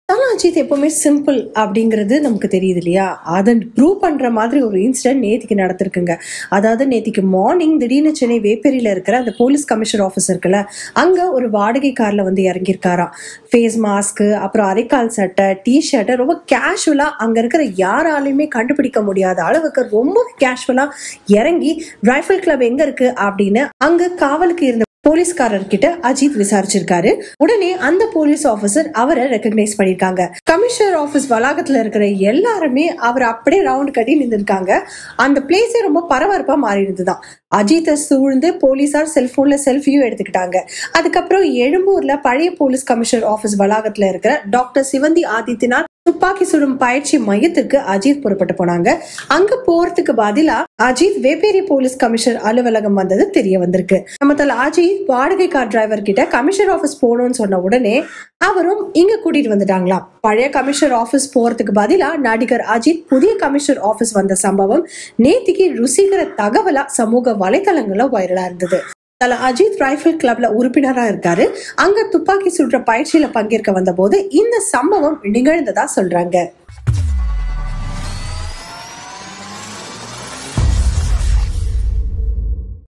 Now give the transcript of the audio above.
தல அஜித் எப்பவுமே சிம்பிள் அப்படிங்கிறது நமக்கு தெரியுது இல்லையா அதை ப்ரூவ் பண்ற மாதிரி ஒரு இன்சிடென்ட் நேத்திக்கு நடந்திருக்குங்க அதாவது நேத்திக்கு மார்னிங் திடீர்னு சென்னை வேப்பேரியில இருக்கிற அந்த போலீஸ் கமிஷனர் ஆஃபீஸ் இருக்குல்ல அங்க ஒரு வாடகை கார்ல வந்து இறங்கியிருக்காராம் ஃபேஸ் மாஸ்க் அப்புறம் அரைக்கால் சட்டை டி ஷர்ட்டை ரொம்ப கேஷுவலா அங்க இருக்கிற யாராலையுமே கண்டுபிடிக்க முடியாத அளவுக்கு ரொம்ப கேஷுவலா இறங்கி ரைஃபிள் கிளப் எங்க இருக்கு அப்படின்னு அங்க காவலுக்கு இருந்த போலீஸ்காரர் கிட்ட அஜித் விசாரிச்சிருக்காரு உடனே அந்த போலீஸ் ஆபீசர் அவரை ரெக்கக்னைஸ் பண்ணிருக்காங்க கமிஷனர் ஆபீஸ் வளாகத்துல இருக்கிற எல்லாருமே அவர் அப்படியே ரவுண்ட் கட்டி நின்றுருக்காங்க அந்த பிளேஸே ரொம்ப பரபரப்பா மாறி இருந்துதான் அஜித்தை சூழ்ந்து போலீசார் செல்போன்ல செல்ஃபியும் எடுத்துக்கிட்டாங்க அதுக்கப்புறம் எழும்பூர்ல பழைய போலீஸ் கமிஷனர் ஆபீஸ் வளாகத்துல இருக்கிற டாக்டர் சிவந்தி ஆதித்யநாத் துப்பாக்கி சுடும் பயிற்சி மையத்திற்கு அஜித் புறப்பட்டு போனாங்க அங்க போறதுக்கு பதிலா அஜித் வேப்பேரி போலீஸ் கமிஷனர் அலுவலகம் வந்தது தெரிய வந்திருக்கு நம்ம தல அஜித் வாடகை கார் டிரைவர் கிட்ட கமிஷனர் ஆபீஸ் போகணும்னு சொன்ன உடனே அவரும் இங்க கூட்டிட்டு வந்துட்டாங்களாம் பழைய கமிஷனர் ஆபீஸ் போறதுக்கு பதிலா நடிகர் அஜித் புதிய கமிஷனர் ஆபீஸ் வந்த சம்பவம் நேத்திக்கு ருசிகர தகவலா சமூக வலைதளங்கள்ல வைரலா இருந்தது தல அஜித் ரைஃபிள் கிளப்ல உறுப்பினரா இருக்காரு அங்க துப்பாக்கி சுடுற பயிற்சியில பங்கேற்க வந்த போது இந்த சம்பவம் நிகழ்ந்ததா சொல்றாங்க